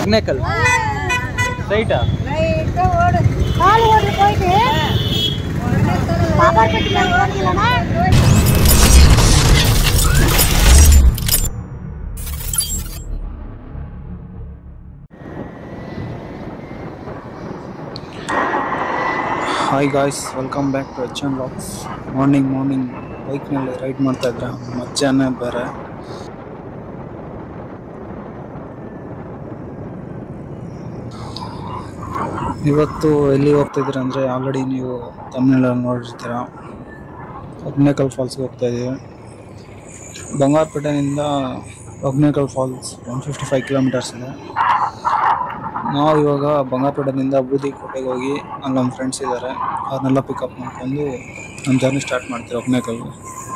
ಒಗ್ನೇಕಲ್ ರೈಟಾ கால் ஓடி போயிட்டு பாப்பார்பட்டியில் போனீங்களா hi guys welcome back to H N locks morning morning ಬೈಕ್ನಲ್ಲಿ ರೈಡ್ ಮಾಡ್ತಾ ಇದ್ರೆ ಮಧ್ಯಾಹ್ನ ಬೇರೆ ಇವತ್ತು ಎಲ್ಲಿ ಹೋಗ್ತಿದ್ದೀರ ಅಂದರೆ ಆಲ್ರೆಡಿ ನೀವು ತಮಿಳ್ನಾಡಲ್ಲಿ ನೋಡಿರ್ತೀರ ಒಗ್ನೇಕಲ್ ಫಾಲ್ಸ್ಗೆ ಹೋಗ್ತಾ ಇದ್ದೀವಿ ಬಂಗಾರಪೇಟೆಯಿಂದ Hogenakkal falls one fifty five kilometres ಇದೆ ನಾವು ಇವಾಗ ಬಂಗಾರಪೇಟೆಯಿಂದ ಬೂದಿ ಕೋಟೆಗೆ ಹೋಗಿ ಅಲ್ಲಿ ನಮ್ಮ ಫ್ರೆಂಡ್ಸ್ ಇದ್ದಾರೆ ಅವ್ರನ್ನೆಲ್ಲ ಪಿಕಪ್ ಮಾಡ್ಕೊಂಡು ನಮ್ಮ ಜರ್ನಿ ಸ್ಟಾರ್ಟ್ ಮಾಡ್ತೀವಿ ಒಗ್ನೇಕಲ್ಗೆ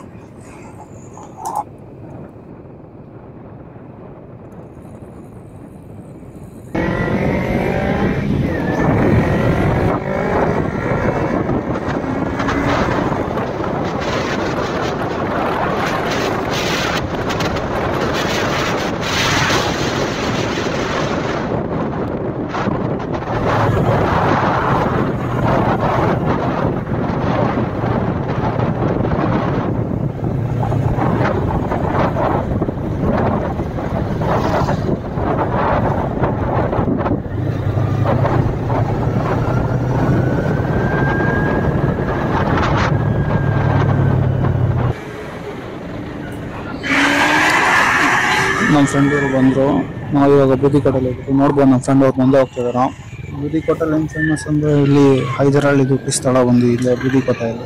ನಮ್ಮ ಫ್ರೆಂಡವರು ಬಂದರು ನಾವು ಇವಾಗ ಬೂದಿಕೋಟೆಲಿ ಇದ್ದೀವಿ ನೋಡ್ಬೋದು ನಮ್ಮ ಫ್ರೆಂಡ್ ಅವ್ರು ಮುಂದೆ ಹೋಗ್ತಿದಾರ ಬೂದಿಕೋಟೆಲಿ ಏನು ಫೇಮಸ್ ಅಂದರೆ ಇಲ್ಲಿ ಹೈದರಾಳಿ ದುಡ್ಡು ಸ್ಥಳ ಒಂದು ಇಲ್ಲೇ ಬೂದಿಕೋಟೆಯಲ್ಲಿ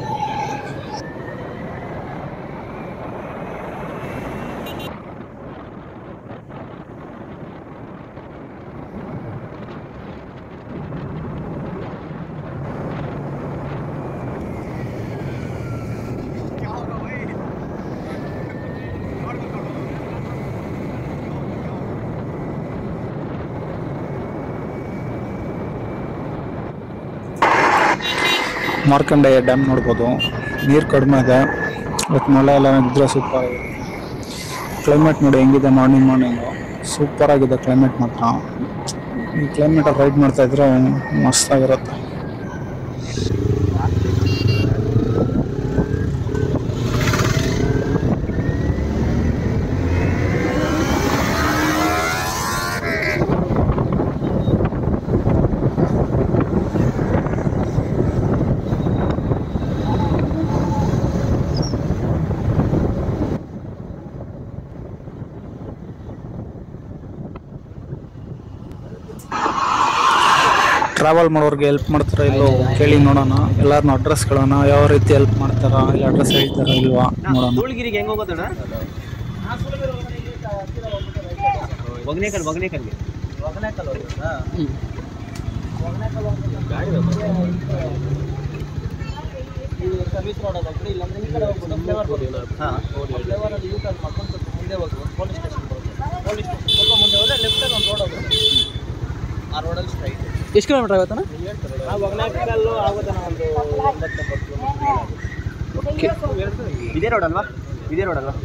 ಮಾರ್ಕಂಡೇಯ ಡ್ಯಾಮ್ ನೋಡ್ಬೋದು ನೀರು ಕಡಿಮೆ ಇದೆ ಇವತ್ತು ಮಳೆ ಎಲ್ಲ ಇದ್ರೆ ಸೂಪರ್ ಆಗಿದೆ ಕ್ಲೈಮೇಟ್ ನೋಡಿ ಹೆಂಗಿದೆ ಮಾರ್ನಿಂಗ್ ಮಾರ್ನಿಂಗು ಸೂಪರ್ ಆಗಿದೆ ಕ್ಲೈಮೇಟ್ ಮಾತ್ರ ಈ ಕ್ಲೈಮೇಟಲ್ಲಿ ರೈಡ್ ಮಾಡ್ತಾ ಇದ್ರೆ ಮಸ್ತಾಗಿರುತ್ತೆ ಟ್ರಾವೆಲ್ ಮಾಡೋರಿಗೆ ಹೆಲ್ಪ್ ಮಾಡ್ತಾರ ಇಲ್ಲೋ ಕೇಳಿ ನೋಡೋಣ ಎಲ್ಲಾರನ್ನ ಅಡ್ರೆಸ್ ಕೇಳೋಣ ಯಾವ ರೀತಿ ಹೆಲ್ಪ್ ಮಾಡ್ತಾರ ಇಲ್ಲ ಅಡ್ರೆಸ್ ಹೇಳ್ತಾರ ಇಲ್ವಾ ನೋಡೋಣ ಧೂಳಗಿರಿಗೆ ಹೆಂಗ್ ಹೋಗೋದಣ್ಣ ಒಗ್ನೇಕಲ್ ಒಗ್ನೇಕಲ್ಗೆ ಒಗ್ನೇಕಲ್ ಸರ್ವಿಸ್ ರೋಡ್ ಅದ ಕಡೆ ಇಲ್ಲಾಂದ್ರೆ ಈ ಕಡೆ ಹೋಗ್ಬಿಟ್ಟು ಫ್ಲೇವರ್ ಹಾಂ ಫ್ಲೇವರ್ ಅಲ್ಲಿ ಯೂ ಟರ್ನ್ ಮಾಡ್ಕೊಂಡು ಸ್ವಲ್ಪ ಮುಂದೆ ಹೋಗ್ಬೋದು ಪೊಲೀಸ್ ಸ್ಟೇಷನ್ ಬರುತ್ತೆ ಪೊಲೀಸ್ ಸ್ಟೇಷನ್ ಸ್ವಲ್ಪ ಮುಂದೆ ಹೋದ್ರೆ ಲೆಫ್ಟಲ್ಲಿ ಒಂದು ರೋಡ್ ಹೋಗುತ್ತೆ ಆ ರೋಡಲ್ಲಿ ಸ್ಟ್ರೈಟ್ ಎಷ್ಟು ಕಿಲೋಮೀಟರ್ ಆಗುತ್ತಣ್ಣ ನಾವು ಒಗ್ನೇಕಲ್ಲು ಆಗುತ್ತಣ್ಣ ಒಂದು ಒಂಬತ್ತು ಓಕೆ ಇದೇ ರೋಡ್ ಅಲ್ವಾ ಇದೇ ರೋಡ್ ಅಲ್ವಾ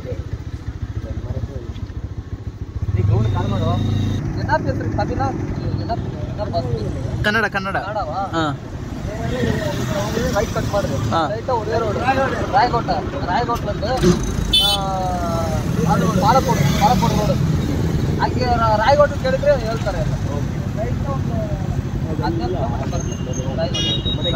ಕನ್ನಡ ಕನ್ನಡ ಹಾಂ ರೈಟ್ ಕಟ್ ಮಾಡಿದೆ ಹಾ. ರೈಟ್ ಒದೇ ರೋಡ್ ರಾಯಕೋಟ ರಾಯಕೋಟ ಬಂದು ಅದು ಪಾಲಕೋಡು ಪಾಲಕೋಡು ರೋಡ್ ಹಾಗೆ ರಾಯಕೋಟ ಕೇಳಿದ್ರೆ ಹೇಳ್ತಾರೆ ಎಲ್ಲ ರೈಟ್ ಒಂದು ಹದಿನೆಂಟು ಕಿಲೋಮೀಟರ್ ಬರುತ್ತೆ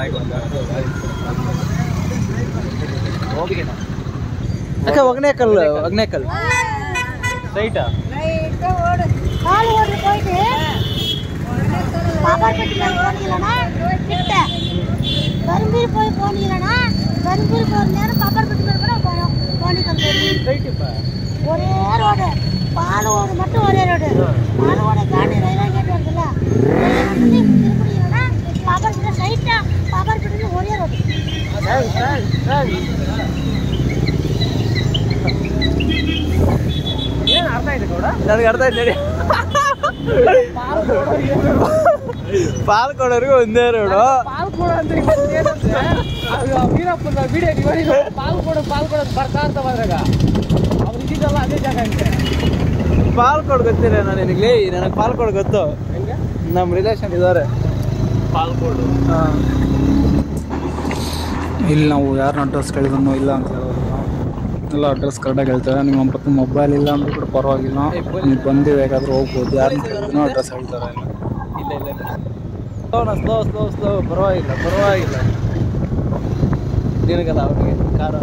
ರಾಯಕೋಟ ಓಕೆ ಅಕ್ಕ ಒಗ್ನೇಕಲ್ ಒಗ್ನೇಕಲ್ ರೈಟಾ ரைட்டு ஓடு கால் ஓடி போயிட்டு பாப்பார்பட்டியில் போனீங்களா கிட்ட கரும்பூர் போய் போனீங்களா கரும்பூர் போகிற நேரம் பாப்பார்பட்டி மேலே கூட போகணும் போனிக்கல் ರೈಟ್ ಇಪ್ಪ ஒரே ரோடு பாலோடு மட்டும் ஒரே ரோடு பாலோடு தாண்டி ரயில்வே கேட் வருதுல்ல திருப்படிங்களா பாப்பார்பட்டி சைட்டா பாப்பார்பட்டி ஒரே ரோடு ನನಗೆ ಅರ್ಥ ಆಯ್ತು ನಡಿ ಪಾಲ್ಕೊಡೋರ್ಗು ಒಂದೇ ರೋಡು ಪಾಲ್ಕೊಡ ಅಂತ ಏನಂದ್ರೆ ವೀರಪ್ಪನ ವಿಡಿಯೋ ಪಾಲ್ಕೊಡ ಪಾಲ್ಕೊಡ ಬರ್ತಾ ಅಂತ ಬಂದಾಗ ಅವ್ರು ಇದ್ದಿದ್ದಲ್ಲ ಅದೇ ಜಾಗ ಅಂತೆ ಪಾಲ್ಕೋಡ್ ಗೊತ್ತಿಲ್ಲ ನಾನು ನಿನಗೆ ನನಗೆ ಪಾಲ್ಕೋಡ್ ಗೊತ್ತು ನಮ್ಮ ರಿಲೇಷನ್ ಇದ್ದಾರೆ ಪಾಲ್ಕೋಡು ಹಾಂ ಇಲ್ಲಿ ನಾವು ಯಾರನ್ನ ಅಡ್ರೆಸ್ ಕೇಳಿದ್ರು ಇಲ್ಲ ಅಂತ ಹೇಳೋದಿಲ್ಲ ಎಲ್ಲ ಅಡ್ರೆಸ್ ಕರೆಕ್ಟಾಗಿ ಹೇಳ್ತಾರೆ ನಿಮ್ಮ ಪಕ್ಕ ಮೊಬೈಲ್ ಇಲ್ಲ ಅಂದ್ರೂ ಕೂಡ ಪರವಾಗಿಲ್ಲ ನೀವು ಬಂದು ಬೇಕಾದ್ರೂ ಹೋಗ್ಬೋದು ಯಾರನ್ನ ಕೇಳಿದ್ರು ಅಡ್ರೆಸ್ ಹೇಳ್ತಾರೆ ಇಲ್ಲ ಇಲ್ಲ ಇಲ್ಲ ಸ್ಲೋನ ಸ್ಲೋ ಸ್ಲೋ ಸ್ಲೋ ಪರವಾಗಿಲ್ಲ ಪರವಾಗಿಲ್ಲ ನಿನಗಲ್ಲ ಅವನಿಗೆ ಕಾರ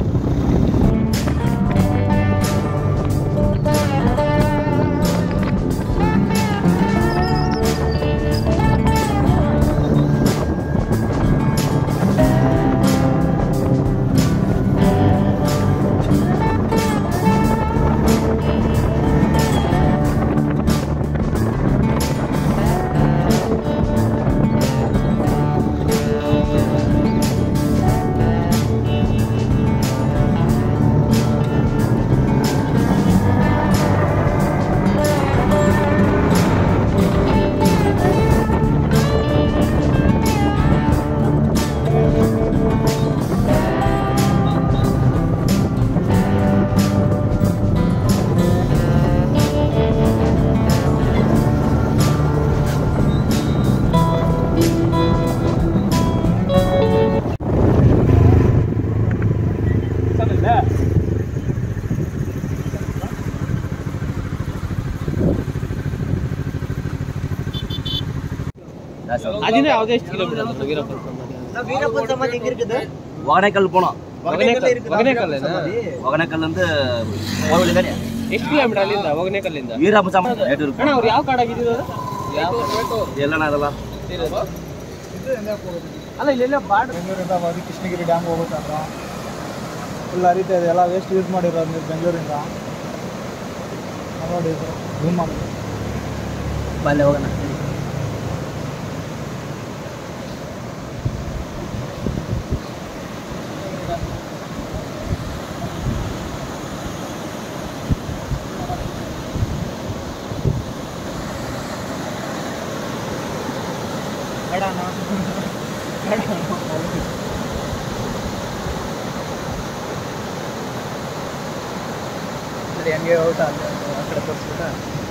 ಅದಿನ ಯಾವುದೇ ಎಷ್ಟು ಕಿಲೋಮೀಟರ್ ವೀರಪ್ಪನ ಸಮಾಧಿ ವೀರಪ್ಪನ್ ಸಮಾಧಿ எங்க இருக்குது ஒகனைக்கல் போனோம் ಒಗನೇಕಲ್ ಒಗನೇಕಲ್ಲೇನಾ ஒகனைக்கல் வந்து கோவில் தானே ಎಷ್ಟು ಕಿಲೋಮೀಟರ್ ಅಲ್ಲಿಂದ ಒಗನೇಕಲ್ಲಿಂದ வீரப்ப சமாதி நேற்று இருக்கும் ಅಣ್ಣ ಅವ್ರು ಯಾವ ಕಾಡಾಗಿದ್ದು ಎಲ್ಲಣ್ಣ ಅದೆಲ್ಲ ಅಲ್ಲ ಇಲ್ಲೆಲ್ಲ ಬಾಡ್ ಬೆಂಗಳೂರಿಂದ ಹೋಗಿ ಕೃಷ್ಣಗಿರಿ ಡ್ಯಾಮ್ ಹೋಗುತ್ತಂದ್ರ ಫುಲ್ ಹರಿತಾ ಇದೆ ಎಲ್ಲ ವೇಸ್ಟ್ ಯೂಸ್ ಮಾಡಿರೋದು ನೀವು ಬೆಂಗಳೂರಿಂದ ನೋಡಿ ಝೂಮ್ ಮಾಡಿ ಬಾಲ್ಯ ಹೋಗೋಣ ಸರಿ ಹಂಗೆ ಔಟ ಆ ಕಡೆ ತೋರಿಸ್ಬಿಟ್ಟ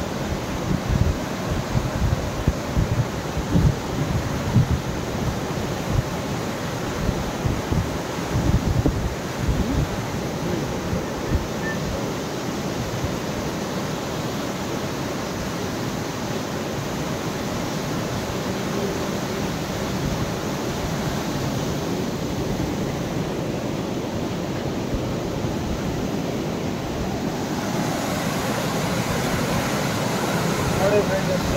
ನೋಡಿ ಫ್ರೆಂಡ್ಸ್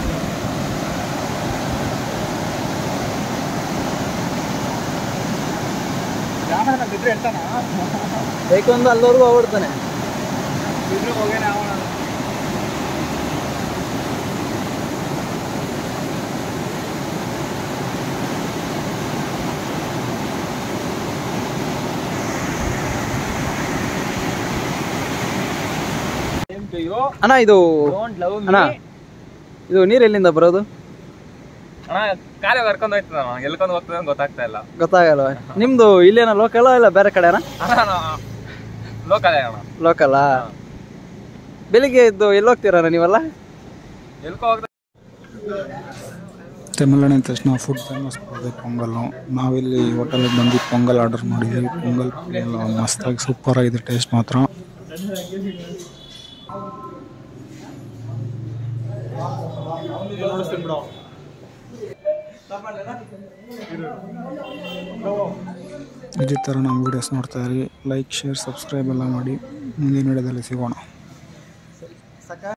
ಯಾವನ ಬಿದ್ರೆ ಹೇಳ್ತಾನ ಬೇಕು ಒಂದು ಅಲ್ಲವರೆಗೂ ಹೋಗ್ಬಿಡ್ತಾನೆ ಬಿದ್ರೆ ಹೋಗೇನೆ ಅವನ ಅಣ್ಣ ಇದು ಡೋಂಟ್ ಲವ್ ಅಣ್ಣ ಇದು ನೀರು ಎಲ್ಲಿಂದ ಬರೋದು ಅಣ್ಣ ಕಾಲೇ ಕರ್ಕೊಂಡು ಹೋಯ್ತದ ಎಲ್ಕೊಂಡು ಹೋಗ್ತದೆ ಅಂತ ಗೊತ್ತಾಗ್ತಾ ಇಲ್ಲ ಗೊತ್ತಾಗಲ್ಲ ನಿಮ್ದು ಇಲ್ಲೇನ ಲೋಕಲ್ ಇಲ್ಲ ಬೇರೆ ಕಡೆನಾ ಅಣ್ಣ ಲೋಕಲ್ ಅಣ್ಣ ಲೋಕಲ್ಲಾ ಬೆಳಿಗ್ಗೆ ಇದ್ದು ಎಲ್ಲಿ ಹೋಗ್ತೀರಣ್ಣ ನೀವೆಲ್ಲ ಎಲ್ಕೋ ಹೋಗ್ತಾ ತಮಿಳ್ನಾಡು ಅಂದ ತಕ್ಷಣ ಫುಡ್ ಫೇಮಸ್ ಕೊಡೋದು ಪೊಂಗಲ್ಲು ನಾವಿಲ್ಲಿ ಹೋಟೆಲಿಗೆ ಬಂದು ಪೊಂಗಲ್ ಆರ್ಡರ್ ಮಾಡಿದ್ವಿ ಪೊಂಗಲ್ ಎಲ್ಲ ಮಸ್ತಾಗಿ ಸೂಪರ್ ಆಗಿದೆ ಟೇಸ್ಟ್ ಮಾತ್ರ ಇದೇ ಥರ ನಮ್ಮ ವೀಡಿಯೋಸ್ ನೋಡ್ತಾ ಇರಿ ಲೈಕ್ ಶೇರ್ ಸಬ್ಸ್ಕ್ರೈಬ್ ಎಲ್ಲ ಮಾಡಿ ಮುಂದಿನ ವಿಡಿಯೋದಲ್ಲಿ ಸಿಗೋಣ